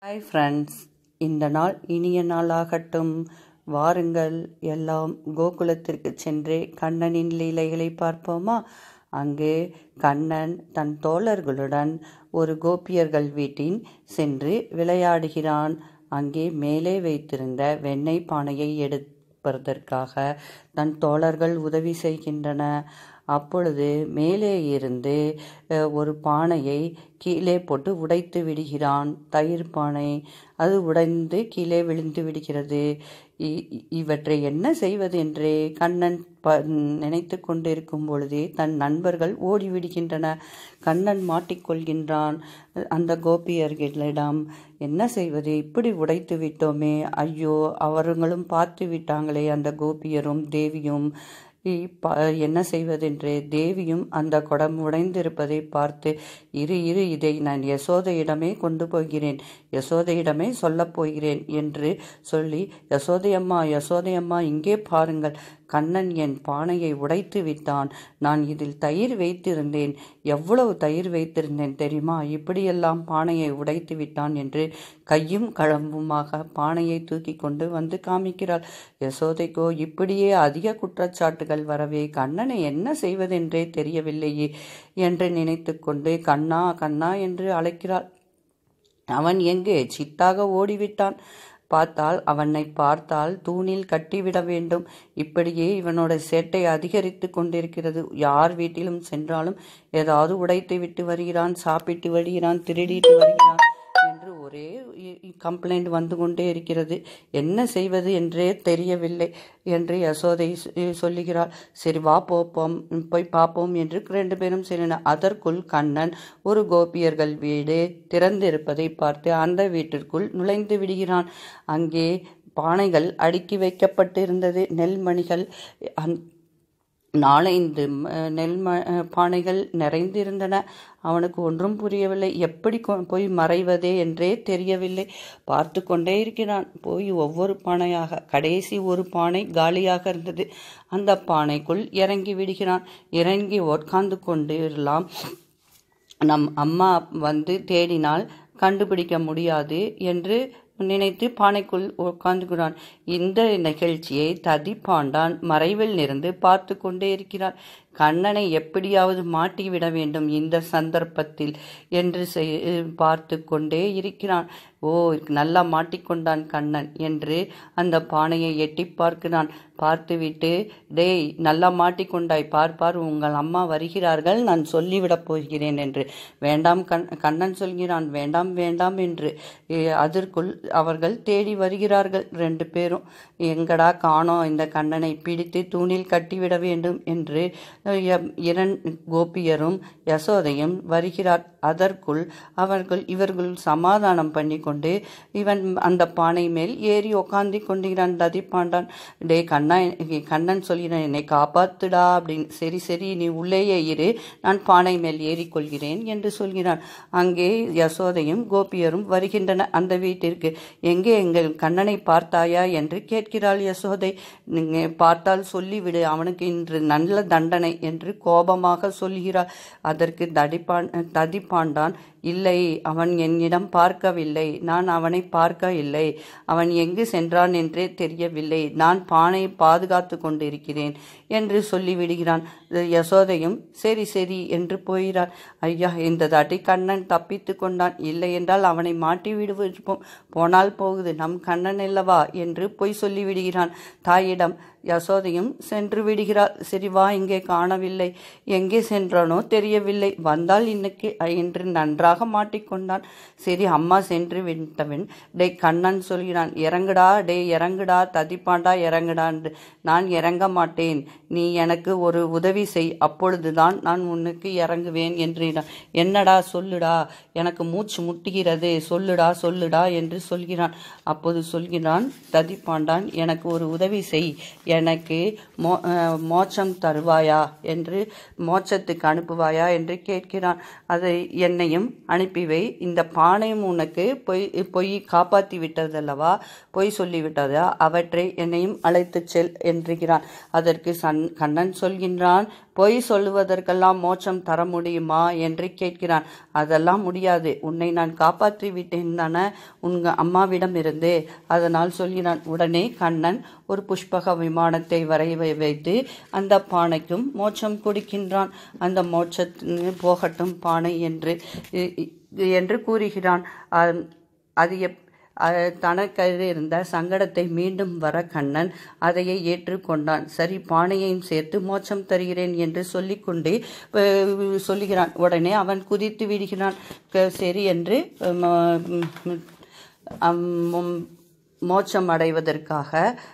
Hi friends இந்த நாள் இனிய நாளாகட்டும் வாருங்கள் எல்லாம் கோகுலத்திற்கு சென்று கண்ணனின் லீலைகளை பார்ப்போமா அங்கு கண்ணன் தன் தோழர்களுடன் ஒரு கோபியர்கள் வீட்டின் சென்று விளையாடுகிறான் அங்கே மேலே வைத்திருந்த வெண்ணெய் பானையை எடுப்பதற்காக தன் தோழர்கள் உதவி செய்கின்றன அப்பொழுது மேலே இருந்து அஹ், ஒரு பானையை கீழே போட்டு உடைத்து விடுகிறான் தயிர் பானை அது உடைந்து கீழே விழுந்து விடுகிறது இ- இ- இவற்றை என்ன செய்வது என்றே கண்ணன் ப நினைத்து கொண்டிருக்கும் பொழுதே தன் நண்பர்கள் ஓடிவிடுகின்றன கண்ணன் மாட்டிக்கொள்கின்றான் அந்த கோபியர்களிடம் என்ன செய்வது இப்படி உடைத்து விட்டோமே ஐயோ அவர்களும் பார்த்து விட்டாங்களே அந்த கோபியரும் தேவியும் இ- ப- என்ன செய்வதென்று தேவியும் அந்த குடம் உடைந்திருப்பதை பார்த்து இரு இரு இதை நான் யசோதையிடமே கொண்டு போகிறேன் யசோதையிடமே சொல்லப் போகிறேன் என்று சொல்லி யசோதையம்மா யசோதையம்மா இங்கே பாருங்கள் கண்ணன் என் பானையை உடைத்து விட்டான் நான் இதில் தயிர் வைத்திருந்தேன் எவ்வளவு தயிர் வைத்திருந்தேன் தெரியுமா இப்படியெல்லாம் பானையை உடைத்து விட்டான் என்று கையும் களம்புமாக பானையை தூக்கி கொண்டு வந்து காமிக்கிறாள் யசோதைக்கோ இப்படியே அதிக குற்றச்சாட்டுகள் வரவே கண்ணனை என்ன செய்வதென்றே தெரியவில்லையே என்று நினைத்து கொண்டு கண்ணா கண்ணா என்று அழைக்கிறாள் அவன் எங்கே சித்தாக ஓடிவிட்டான் பார்த்தால் அவனை பார்த்தால் தூணில் கட்டிவிட வேண்டும் இப்படியே இவனோட சேட்டை அதிகரித்து கொண்டிருக்கிறது யார் வீட்டிலும் சென்றாலும் ஏதாவது உடைத்து விட்டு வருகிறான் சாப்பிட்டு வருகிறான் திருடிட்டு வருகிறான் என்று ஒரே கம்ப்ளைண்ட் வந்து கொண்டே இருக்கிறது என்ன செய்வது என்றே தெரியவில்லை என்று யசோதை சொ- சொல்லுகிறாள் சரி வா போப்போம் போய் பார்ப்போம் என்று ரெண்டு பேரும் சென்றனர் அதற்குள் கண்ணன் ஒரு கோபியர்கள் வீடு திறந்திருப்பதை பார்த்து அந்த வீட்டிற்குள் நுழைந்து விடுகிறான் அங்கே பானைகள் அடுக்கி வைக்கப்பட்டிருந்தது நெல்மணிகள் அந் நாலைந்து ம- நெல் ம- பானைகள் நிறைந்திருந்தன அவனுக்கு ஒன்றும் புரியவில்லை எப்படி கொ- போய் மறைவதே என்றே தெரியவில்லை பார்த்து கொண்டே இருக்கிறான் போய் ஒவ்வொரு பானையாக கடைசி ஒரு பானை காலியாக இருந்தது அந்த பானைக்குள் இறங்கி விடுகிறான் இறங்கி உட்கார்ந்து கொண்டிரலாம் நம் அம்மா வந்து தேடினால் கண்டுபிடிக்க முடியாது என்று நினைத்து பானைக்குள் உட்கார்ந்துகிறான் இந்த நிகழ்ச்சியை ததி பாண்டான் மறைவில் இருந்து பார்த்து கொண்டே இருக்கிறான் கண்ணனை எப்படியாவது மாட்டிவிட வேண்டும் இந்த சந்தர்ப்பத்தில் என்று செய்- பார்த்து கொண்டே இருக்கிறான் ஓ நல்லா மாட்டிக்கொண்டான் கண்ணன் என்று அந்த பானையை எட்டி பார்க்கிறான் பார்த்துவிட்டு டேய் நல்லா மாட்டிக்கொண்டாய் பார் பார் உங்கள் அம்மா வருகிறார்கள் நான் சொல்லிவிடப் போகிறேன் என்று வேண்டாம் கண் கண்ணன் சொல்கிறான் வேண்டாம் வேண்டாம் என்று எ, அதற்குள் அவர்கள் தேடி வருகிறார்கள் ரெண்டு பேரும் எங்கடா காணோம் இந்த கண்ணனை பிடித்து தூணில் கட்டிவிட வேண்டும் என்று அஹ், எம்- இரண் கோபியரும் யசோதையும் வருகிறார் அதற்குள் அவர்கள் இவர்கள் சமாதானம் பண்ணி கொண்டு இவன் அந்த பானை மேல் ஏறி உக்காந்தி கொண்டிருக்கிறான் ததிப்பாண்டான் டே கண்ணா கண்ணன் சொல்கிறான் என்னை காப்பாத்துடா அப்படின்னு சரி சரி நீ உள்ளேயே இரு நான் பானை மேல் ஏறிக்கொள்கிறேன் என்று சொல்கிறான் அங்கே யசோதையும் கோபியரும் வருகின்றன அந்த வீட்டிற்கு எங்கே எங்கள் கண்ணனை பார்த்தாயா என்று கேட்கிறாள் யசோதை நீங்க பார்த்தால் சொல்லிவிடு அவனுக்கு இன்று நல்ல தண்டனை என்று கோபமாக சொல்கிறாள் அதற்கு தடிப்பான் ததிப்பாண்டான் இல்லை அவன் என்னிடம் பார்க்கவில்லை நான் அவனை பார்க்கவில்லை அவன் எங்கு சென்றான் என்றே தெரியவில்லை நான் பானையை பாதுகாத்து கொண்டிருக்கிறேன் என்று சொல்லிவிடுகிறான் யசோதையும் சரி சரி என்று போகிறார் ஐயா இந்த தாட்டி கண்ணன் தப்பித்து கொண்டான் இல்லை என்றால் அவனை மாட்டி விடுவோம் போனால் போகுது நம் கண்ணன் அல்லவா என்று பொய் சொல்லிவிடுகிறான் தாயிடம் யசோதையும் சென்று விடுகிறாள் சரி வா இங்கே காணவில்லை எங்கே சென்றானோ தெரியவில்லை வந்தால் இன்னைக்கு என்று நன்றாக மாட்டிக்கொண்டான் சரி அம்மா சென்று விட்டவன் டே கண்ணன் சொல்கிறான் இறங்குடா டே இறங்குடா ததிப்பாண்டா இறங்குடா என்று நான் இறங்க மாட்டேன் நீ எனக்கு ஒரு உதவி செய் அப்பொழுதுதான் நான் உனக்கு இறங்குவேன் என்றான் என்னடா சொல்லுடா எனக்கு மூச்சு முட்டுகிறது சொல்லுடா சொல்லுடா என்று சொல்கிறான் அப்போது சொல்கிறான் ததிப்பாண்டான் எனக்கு ஒரு உதவி செய் எனக்கு மோ அஹ், மோட்சம் தருவாயா என்று மோட்சத்துக்கு அனுப்புவாயா என்று கேட்கிறான் அதை என்னையும் அனுப்பி வை இந்த பானையும் உனக்கு பொய் பொய் காப்பாற்றி விட்டதல்லவா பொய் சொல்லிவிட்டதா அவற்றை என்னையும் அழைத்துச் செல் என்கிறான் அதற்கு சன் கண்ணன் சொல்கின்றான் பொய் சொல்லுவதற்கெல்லாம் மோட்சம் தர முடியுமா என்று கேட்கிறான் அதெல்லாம் முடியாது உன்னை நான் காப்பாற்றி விட்டேன் தானே உங்க அம்மாவிடம் இருந்து அதனால் சொல்கிறான் உடனே கண்ணன் ஒரு புஷ்பக விமானத்தை வரை வைத்து அந்த பானைக்கும் மோட்சம் கொடுக்கின்றான் அந்த மோட்ச போகட்டும் பானை என்று என்று கூறுகிறான் அது எப் தனக்கு இருந்த சங்கடத்தை மீண்டும் வர கண்ணன் அதையே ஏற்றுக்கொண்டான் சரி பானையையும் சேர்த்து மோட்சம் தருகிறேன் என்று சொல்லிக்கொண்டே சொல்லுகிறான் உடனே அவன் குதித்து விடுகிறான் சரி என்று மோட்சம் அடைவதற்காக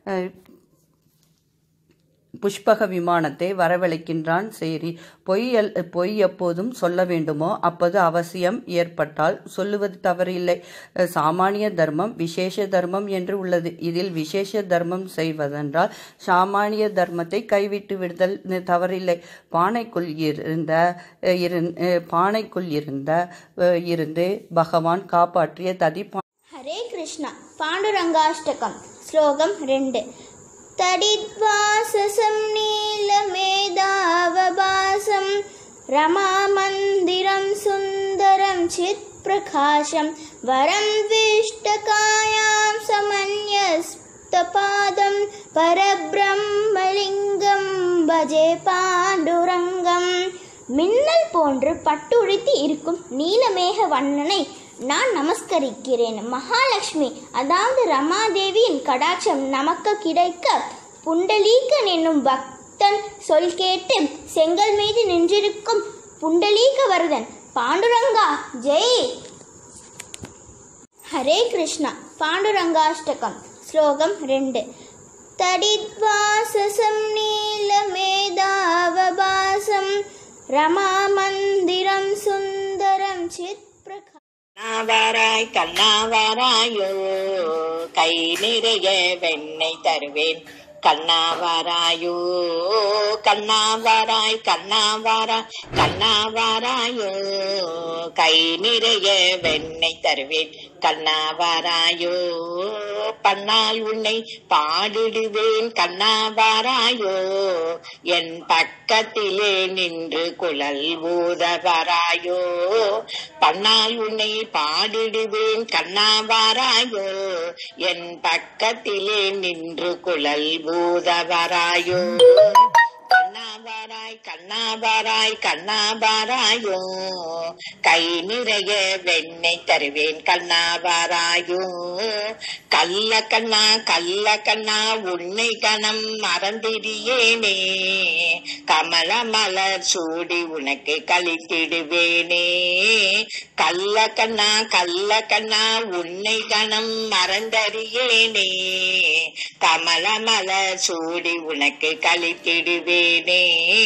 புஷ்பக விமானத்தை வரவழைக்கின்றான் சரி பொய் பொய் எப்போதும் சொல்ல வேண்டுமோ அப்போது அவசியம் ஏற்பட்டால் சொல்லுவது தவறில்லை சாமானிய தர்மம் விசேஷ தர்மம் என்று உள்ளது இதில் விசேஷ தர்மம் செய்வதென்றால் சாமானிய தர்மத்தை கைவிட்டு விடுதல் தவறில்லை பானைக்குள் இருந்த பானைக்குள் இருந்த இருந்து பகவான் காப்பாற்றிய ததி ஹரே கிருஷ்ணா பாண்டுரங்காஷ்டகம் ஸ்லோகம் ரெண்டு तडिद्वाससं नीलमेधावभासं रमामन्दिरं सुन्दरं चित्प्रकाशं वरं विष्टकायां समन्यस्तपादं परब्रह्मलिङ्गं भजे पाण्डुरङ्गम् மின்னல் போன்று பட்டுழித்து இருக்கும் நீலமேக வண்ணனை நான் நமஸ்கரிக்கிறேன் மகாலட்சுமி அதாவது ரமாதேவியின் கடாட்சம் நமக்கு கிடைக்க புண்டலீகன் என்னும் பக்தன் சொல் கேட்டு செங்கல் மீது நின்றிருக்கும் புண்டலீக வரதன் பாண்டுரங்கா ஜெய் ஹரே கிருஷ்ணா பாண்டுரங்காஷ்டகம் ஸ்லோகம் ரெண்டு तडिद्वाससं नीलमेधावभासं रमामन्दिरं सुन्दरं चित्प्रका கண்ணாவாராய் கண்ணாவாராயோ கை நிறைய வெண்ணெய் தருவேன் கண்ணாவாராயோ கண்ணாவாராய் கண்ணாவாரா கண்ணாவாராயோ கை நிறைய வெண்ணெய் தருவேன் கண்ணாவாராயோ பண்ணால் உன்னை பாடிடுவேன் கண்ணாவாராயோ என் பக்கத்திலே நின்று குழல் ஊதவராயோ பண்ணால் உன்னை பாடிடுவேன் கண்ணாவாராயோ என் பக்கத்திலே நின்று குழல் ஊதவராயோ கண்ணாபாராய் கண்ணாபாராய் கண்ணாபாராயோ கை நிறைய வெண்ணெய் தருவேன் கண்ணாபாராயோ கள்ள கண்ணா கள்ள கண்ணா உன்னை கணம் மறந்திடியேனே கமல மலர் சூடி உனக்கு கழித்திடுவேனே கள்ள கண்ணா கள்ள கண்ணா உன்னை கணம் மறந்தறியேனே கமல மலர் சூடி உனக்கு கழித்திடுவேனே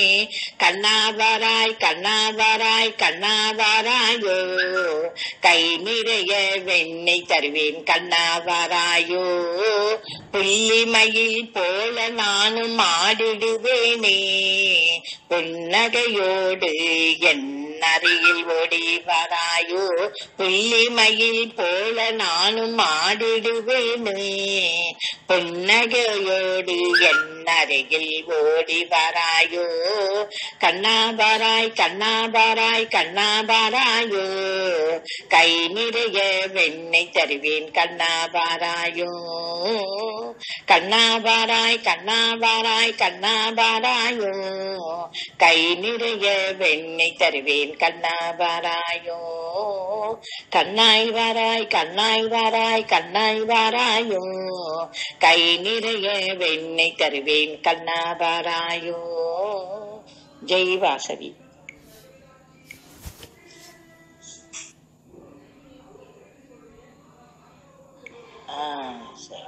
கண்ணாவாராய் கண்ணாவாராய் கண்ணாவாராயோ கை நிறைய வெண்ணெய் தருவேன் கண்ணாவாராயோ புள்ளிமயில் போல நானும் ஆடிடுவேனே புன்னகையோடு என் அருகில் ஓடி வராயோ புள்ளிமயில் போல நானும் ஆடிடுவேனே புன்னகையோடு என் அருகில் ஓடி வராயோ கண்ணாபாராய் கண்ணாபாராய் கண்ணாபாராயோ கை நிறைய வெண்ணெய் தருவேன் கண்ணாபாராயோ கண்ணாபாராய் கண்ணாபாராய் கண்ணாபாராயோ கை நிறைய வெண்ணெய் தருவேன் கண்ணாபாராயோ கண்ணாய் வாராய் கண்ணாய் வாராய் கண்ணாய் வாராயோ கை நிறைய வெண்ணெய் தருவேன் கண்ணாபாராயோ ஜெய் வாசவி ஆ, சரி.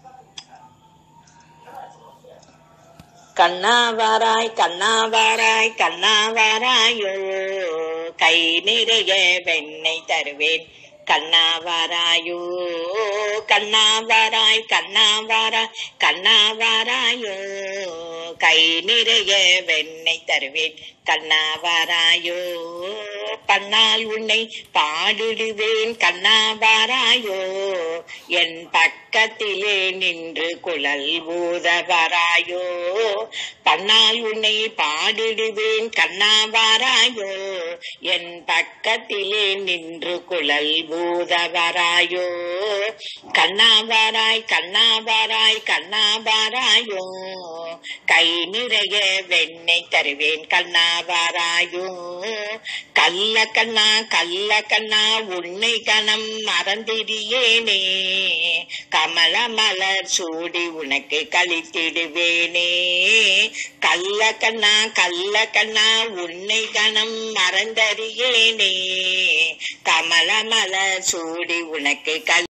கண்ணாவாராய் கண்ணாவாராய் கண்ணாவாராயோ கை நிறைய வெண்ணெய் தருவேன் கண்ணாவாராயோ கண்ணாவாராய் கண்ணாவாராய் கண்ணாவாராயோ கை நிறைய வெண்ணெய் தருவேன் கண்ணாவாராயோ பண்ணால் உன்னை பாடிடுவேன் கண்ணாவாராயோ என் பக்க பக்கத்திலே நின்று குழல் ஊதவராயோ பன்னால் உன்னை பாடிடுவேன் கண்ணாவாராயோ என் பக்கத்திலே நின்று குழல் ஊதவராயோ கண்ணாவாராய் கண்ணாவாராய் கண்ணாவாராயோ கை நிறைய வெண்ணெய் தருவேன் கண்ணாவாராயோ கள்ள கண்ணா கள்ள கண்ணா உன்னை கணம் மறந்திடியேனே கமல மலர் சூடி உனக்கு கழித்திடுவேனே கள்ள கண்ணா கள்ள கண்ணா உன்னை கணம் மறந்தறியேனே கமல மலர் சூடி உனக்கு கழி